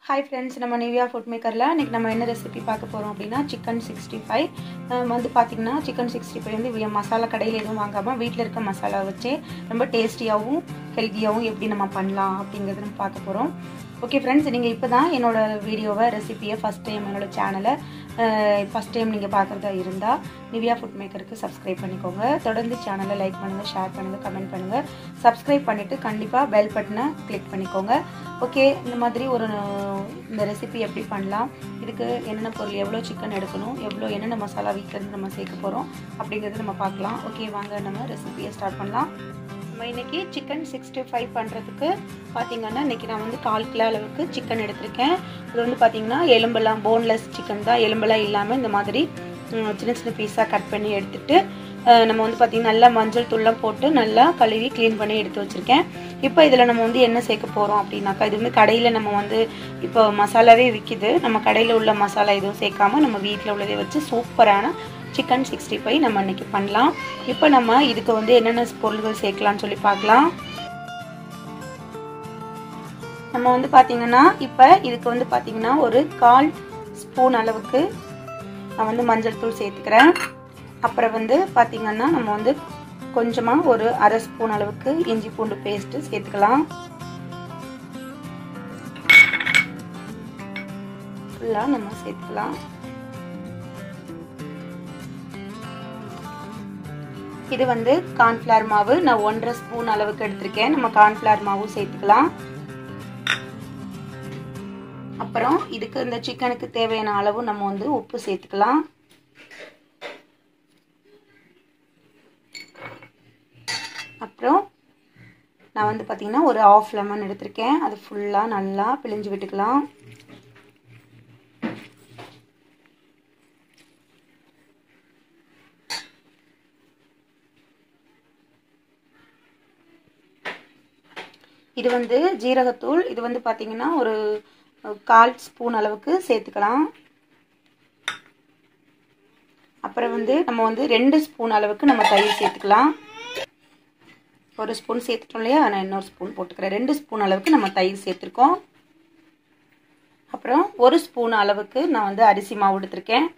hi friends நம்ம Niviya food மேக்கரில் இன்றைக்கி நம்ம என்ன ரெசிபி பார்க்க போகிறோம் அப்படின்னா சிக்கன் சிக்ஸ்டி ஃபைவ் வந்து பார்த்திங்கன்னா சிக்கன் சிக்ஸ்டி ஃபைவ் வந்து வி- மசாலா கடையில் எதுவும் வாங்காமல் வீட்டில் இருக்க மசாலா வச்சே ரொம்ப டேஸ்டியாகவும் ஹெல்த்தியாகவும் எப்படி நம்ம பண்ணலாம் அப்படிங்கிறது நம்ம பார்க்க போகிறோம் ஓகே ஃப்ரெண்ட்ஸ் நீங்கள் இப்போ தான் என்னோட வீடியோவை ரெசிபியை ஃபஸ்ட் டைம் என்னோட சேனலை ஃபஸ்ட் டைம் நீங்கள் பார்க்குறதா இருந்தால் நிவியா ஃபுட் மேக்கருக்கு சப்ஸ்கிரைப் பண்ணிக்கோங்க தொடர்ந்து சேனலை லைக் பண்ணுங்கள் ஷேர் பண்ணுங்கள் கமெண்ட் பண்ணுங்கள் சப்ஸ்கிரைப் பண்ணிவிட்டு கண்டிப்பாக பெல் பட்டனை கிளிக் பண்ணிக்கோங்க ஓகே இந்த மாதிரி ஒரு இந்த ரெசிபி எப்படி பண்ணலாம் இதுக்கு என்னென்ன பொருள் எவ்வளோ சிக்கன் எடுக்கணும் எவ்வளோ என்னென்ன மசாலா வீட்டில் இருந்து நம்ம சேர்க்க போகிறோம் அப்படிங்கிறது நம்ம பார்க்கலாம் ஓகே வாங்க நம்ம ரெசிபியை ஸ்டார்ட் பண்ணலாம் நம்ம இன்னைக்கு சிக்கன் சிக்ஸ்டி ஃபைவ் பண்ணுறதுக்கு பார்த்தீங்கன்னா இன்னைக்கு நான் வந்து கால் கிலோ அளவுக்கு சிக்கன் எடுத்திருக்கேன் இது வந்து பார்த்தீங்கன்னா எலும்பெல்லாம் போன்லெஸ் சிக்கன் தான் எலும்பெல்லாம் இல்லாமல் இந்த மாதிரி ம், சின்ன சின்ன பீஸாக கட் பண்ணி எடுத்துட்டு அஹ், நம்ம வந்து பார்த்தீங்கன்னா நல்லா மஞ்சள் தூள்லாம் போட்டு நல்லா கழுவி க்ளீன் பண்ணி எடுத்து வச்சுருக்கேன் இப்போ இதில் நம்ம வந்து என்ன சேர்க்க போகிறோம் அப்படின்னாக்கா இது வந்து கடையில் நம்ம வந்து இப்போ மசாலாவே விற்கிது நம்ம கடையில் உள்ள மசாலா எதுவும் சேர்க்காம நம்ம வீட்டில் உள்ளதே வச்சு சூப்பரான சிக்கன் சிக்ஸ்டி ஃபைவ் நம்ம இன்னைக்கு பண்ணலாம் இப்போ நம்ம இதுக்கு வந்து என்னென்ன பொருள்கள் சேர்க்கலாம்னு சொல்லி பார்க்கலாம் நம்ம வந்து பார்த்தீங்கன்னா இப்போ இதுக்கு வந்து பார்த்தீங்கன்னா ஒரு கால் ஸ்பூன் அளவுக்கு நான் வந்து மஞ்சள் தூள் சேர்த்துக்கிறேன் அப்புறம் வந்து பார்த்தீங்கன்னா நம்ம வந்து கொஞ்சமாக ஒரு அரை ஸ்பூன் அளவுக்கு இஞ்சி பூண்டு பேஸ்ட்டு சேர்த்துக்கலாம் ஃபுல்லாக நம்ம சேர்த்துக்கலாம் இது வந்து கார்ன்ஃப்ளவர் மாவு நான் ஒன்றரை ஸ்பூன் அளவுக்கு எடுத்திருக்கேன் நம்ம கார்ன்ஃப்ளவர் மாவும் சேர்த்துக்கலாம் அப்புறம் இதுக்கு இந்த சிக்கனுக்கு தேவையான அளவு நம்ம வந்து உப்பு சேர்த்துக்கலாம் அப்புறம் நான் வந்து பார்த்தீங்கன்னா ஒரு ஆஃப் லெமன் எடுத்திருக்கேன் அது ஃபுல்லாக நல்லா பிழிஞ்சு விட்டுக்கலாம் இது வந்து ஜீரகத்தூள் இது வந்து பார்த்தீங்கன்னா ஒரு கால் ஸ்பூன் அளவுக்கு சேர்த்துக்கலாம் அப்புறம் வந்து நம்ம வந்து ரெண்டு ஸ்பூன் அளவுக்கு நம்ம தயிர் சேர்த்துக்கலாம் ஒரு ஸ்பூன் சேர்த்துட்டோம் இல்லையா நான் இன்னொரு ஸ்பூன் போட்டுக்கிறேன் ரெண்டு ஸ்பூன் அளவுக்கு நம்ம தயிர் சேர்த்துருக்கோம் அப்புறம் ஒரு ஸ்பூன் அளவுக்கு நான் வந்து அரிசி மாவு எடுத்திருக்கேன்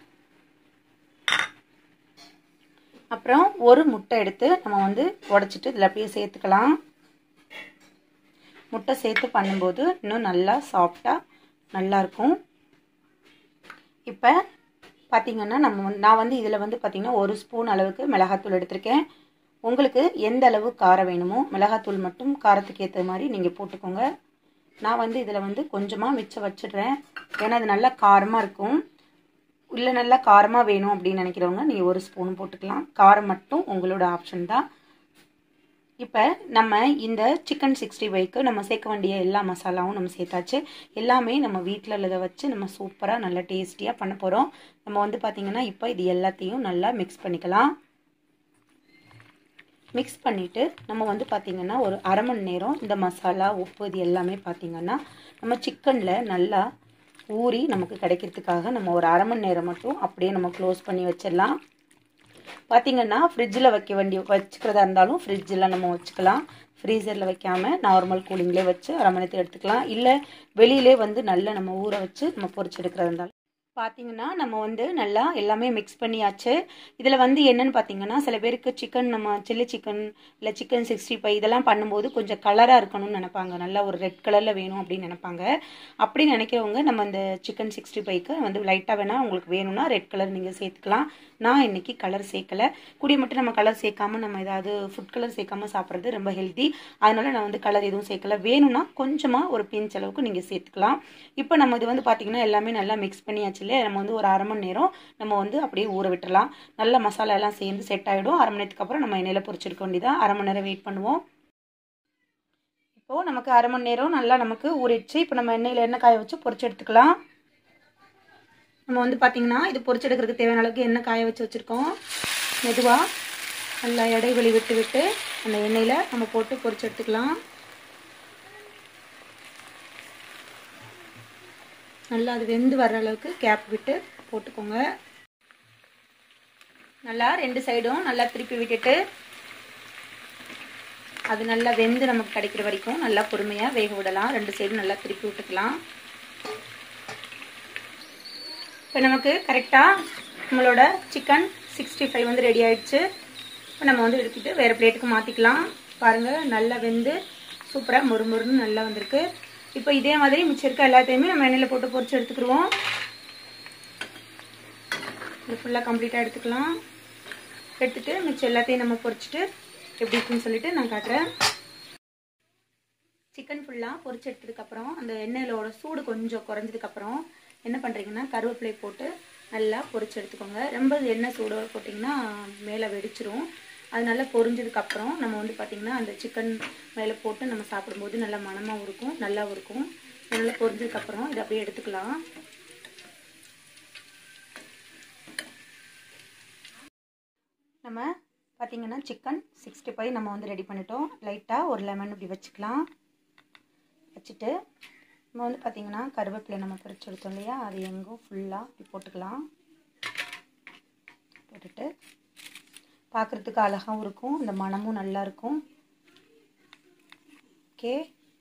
அப்புறம் ஒரு முட்டை எடுத்து நம்ம வந்து உடச்சிட்டு இதில் அப்படியே சேர்த்துக்கலாம் முட்டை சேர்த்து பண்ணும்போது இன்னும் நல்லா சாஃப்டாக நல்லாயிருக்கும் இப்போ பார்த்தீங்கன்னா நம்ம வந்து நான் வந்து இதில் வந்து பார்த்திங்கன்னா ஒரு ஸ்பூன் அளவுக்கு மிளகாத்தூள் எடுத்திருக்கேன் உங்களுக்கு எந்த அளவு காரம் வேணுமோ மிளகாத்தூள் மட்டும் காரத்துக்கு ஏற்ற மாதிரி நீங்கள் போட்டுக்கோங்க நான் வந்து இதில் வந்து கொஞ்சமாக மிச்சம் வச்சிடுறேன் ஏன்னா அது நல்லா காரமாக இருக்கும் இல்லை நல்லா காரமாக வேணும் அப்படின்னு நினைக்கிறவங்க நீங்கள் ஒரு ஸ்பூன் போட்டுக்கலாம் காரம் மட்டும் உங்களோட ஆப்ஷன் தான் இப்போ நம்ம இந்த சிக்கன் சிக்ஸ்டி ஃபைவ்க்கு நம்ம சேர்க்க வேண்டிய எல்லா மசாலாவும் நம்ம சேர்த்தாச்சு எல்லாமே நம்ம வீட்டில் உள்ளதை வச்சு நம்ம சூப்பராக நல்லா டேஸ்டியாக பண்ண போகிறோம் நம்ம வந்து பார்த்திங்கன்னா இப்போ இது எல்லாத்தையும் நல்லா மிக்ஸ் பண்ணிக்கலாம் மிக்ஸ் பண்ணிவிட்டு நம்ம வந்து பார்த்திங்கன்னா ஒரு அரை மணி நேரம் இந்த மசாலா உப்பு இது எல்லாமே பார்த்திங்கன்னா நம்ம சிக்கனில் நல்லா ஊறி நமக்கு கிடைக்கிறதுக்காக நம்ம ஒரு அரை மணி நேரம் மட்டும் அப்படியே நம்ம க்ளோஸ் பண்ணி வச்சிடலாம் பார்த்தீங்கன்னா ஃப்ரிட்ஜில் வைக்க வேண்டிய வச்சுக்கிறதா இருந்தாலும் ஃப்ரிட்ஜில் நம்ம வச்சுக்கலாம் ஃப்ரீசரில் வைக்காம நார்மல் கூலிங்லேயே வச்சு அரை மணி நேரத்துக்கு எடுத்துக்கலாம் இல்லை வெளியிலே வந்து நல்லா நம்ம ஊற வச்சு நம்ம பொரிச்சு எடுக்கிறதா இருந்தாலும் பார்த்தீங்கன்னா நம்ம வந்து நல்லா எல்லாமே மிக்ஸ் பண்ணியாச்சு இதில் வந்து என்னன்னு பார்த்தீங்கன்னா சில பேருக்கு சிக்கன் நம்ம சில்லி சிக்கன் இல்லை சிக்கன் சிக்ஸ்டி ஃபைவ் இதெல்லாம் பண்ணும்போது கொஞ்சம் கலராக இருக்கணும்னு நினைப்பாங்க நல்லா ஒரு ரெட் கலரில் வேணும் அப்படின்னு நினைப்பாங்க அப்படி நினைக்கிறவங்க நம்ம இந்த சிக்கன் சிக்ஸ்டி ஃபைவ்க்கு வந்து லைட்டாக வேணால் உங்களுக்கு வேணும்னா ரெட் கலர் நீங்கள் சேர்த்துக்கலாம் நான் இன்னைக்கு கலர் சேர்க்கல கூடிய மட்டும் நம்ம கலர் சேர்க்காம நம்ம ஏதாவது ஃபுட் கலர் சேர்க்காம சாப்பிட்றது ரொம்ப ஹெல்த்தி அதனால நான் வந்து கலர் எதுவும் சேர்க்கல வேணும்னா கொஞ்சமாக ஒரு பிஞ்ச் அளவுக்கு நீங்கள் சேர்த்துக்கலாம் இப்போ நம்ம இது வந்து பார்த்தீங்கன்னா எல்லாமே நல்லா மிக்ஸ் பண்ணியாச்சு இல்லையா நம்ம வந்து ஒரு அரை மணி நேரம் நம்ம வந்து அப்படியே ஊற விட்டுறலாம் நல்ல மசாலா எல்லாம் சேர்ந்து செட் ஆகிடும் அரை மணி நேரத்துக்கு அப்புறம் நம்ம எண்ணெயில் பொரிச்சிருக்க வேண்டியதான் அரை மணி நேரம் வெயிட் பண்ணுவோம் இப்போது நமக்கு அரை மணி நேரம் நல்லா நமக்கு ஊறிடுச்சு இப்போ நம்ம எண்ணெயில் எண்ணெய் காய வச்சு பொரிச்சு எடுத்துக்கலாம் நம்ம வந்து பார்த்திங்கன்னா இது பொரிச்சு எடுக்கிறதுக்கு தேவையான அளவுக்கு எண்ணெய் காய வச்சு வச்சுருக்கோம் மெதுவாக நல்லா இடைவெளி விட்டு விட்டு அந்த எண்ணெயில் நம்ம போட்டு பொரிச்சு எடுத்துக்கலாம் நல்லா அது வெந்து வர்ற அளவுக்கு கேப் விட்டு போட்டுக்கோங்க நல்லா ரெண்டு சைடும் நல்லா திருப்பி விட்டுட்டு அது நல்லா வெந்து நமக்கு கிடைக்கிற வரைக்கும் நல்லா பொறுமையாக வேக விடலாம் ரெண்டு சைடும் நல்லா திருப்பி விட்டுக்கலாம் இப்போ நமக்கு கரெக்டாக நம்மளோட சிக்கன் சிக்ஸ்டி ஃபைவ் வந்து ரெடி ஆயிடுச்சு இப்போ நம்ம வந்து எடுத்துட்டு வேறு பிளேட்டுக்கு மாற்றிக்கலாம் பாருங்கள் நல்லா வெந்து சூப்பராக மொறு மொறுன்னு நல்லா வந்திருக்கு இப்போ இதே மாதிரி மிச்சம் இருக்க எல்லாத்தையுமே நம்ம எண்ணெயில் போட்டு பொரிச்சு எடுத்துக்கிடுவோம் இது ஃபுல்லாக கம்ப்ளீட்டாக எடுத்துக்கலாம் எடுத்துட்டு மிச்சம் எல்லாத்தையும் நம்ம பொரிச்சிட்டு எப்படி இருக்குன்னு சொல்லிட்டு நான் காட்டுறேன் சிக்கன் ஃபுல்லாக பொரிச்சு எடுத்ததுக்கப்புறம் அந்த எண்ணெயிலோட சூடு கொஞ்சம் குறைஞ்சதுக்கப்புறம் என்ன பண்ணுறீங்கன்னா கருவேப்பிலை போட்டு நல்லா பொரிச்சு எடுத்துக்கோங்க ரொம்ப எண்ணெய் சூடோடு போட்டிங்கன்னா மேலே வெடிச்சிரும் அது நல்லா பொரிஞ்சதுக்கப்புறம் நம்ம வந்து பார்த்திங்கன்னா அந்த சிக்கன் மேலே போட்டு நம்ம சாப்பிடும்போது நல்லா மணமாகவும் இருக்கும் நல்லாவும் இருக்கும் நல்லா பொரிஞ்சதுக்கப்புறம் இதை அப்படியே எடுத்துக்கலாம் நம்ம பார்த்திங்கன்னா சிக்கன் சிக்ஸ்டி ஃபைவ் நம்ம வந்து ரெடி பண்ணிட்டோம் லைட்டாக ஒரு லெமன் இப்படி வச்சுக்கலாம் வச்சுட்டு நம்ம வந்து பார்த்திங்கன்னா கருவேப்பிலை நம்ம பறிச்சு எடுத்தோம் இல்லையா அது எங்கும் ஃபுல்லாக இப்படி போட்டுக்கலாம் போட்டுட்டு பார்க்குறதுக்கு அழகாகவும் இருக்கும் இந்த மனமும் நல்லா இருக்கும் ஓகே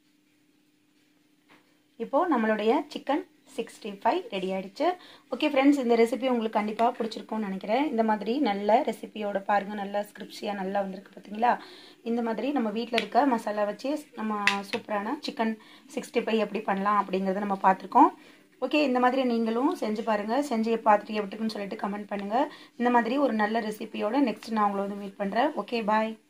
இப்போது நம்மளுடைய சிக்கன் சிக்ஸ்டி ஃபைவ் ரெடி ஆகிடுச்சு ஓகே ஃப்ரெண்ட்ஸ் இந்த ரெசிபி உங்களுக்கு கண்டிப்பாக பிடிச்சிருக்கும்னு நினைக்கிறேன் இந்த மாதிரி நல்ல ரெசிபியோட பாருங்கள் நல்லா ஸ்கிரிப்ஸியாக நல்லா வந்திருக்கு பார்த்தீங்களா இந்த மாதிரி நம்ம வீட்டில் இருக்க மசாலா வச்சு நம்ம சூப்பரான சிக்கன் சிக்ஸ்டி ஃபைவ் எப்படி பண்ணலாம் அப்படிங்கிறத நம்ம பார்த்துருக்கோம் ஓகே இந்த மாதிரி நீங்களும் செஞ்சு பாருங்கள் செஞ்சு பார்த்துட்டு எப்படிக்குன்னு சொல்லிட்டு கமெண்ட் பண்ணுங்கள் இந்த மாதிரி ஒரு நல்ல ரெசிபியோட நெக்ஸ்ட் நான் உங்களை வந்து மீட் பண்ணுறேன் ஓகே பாய்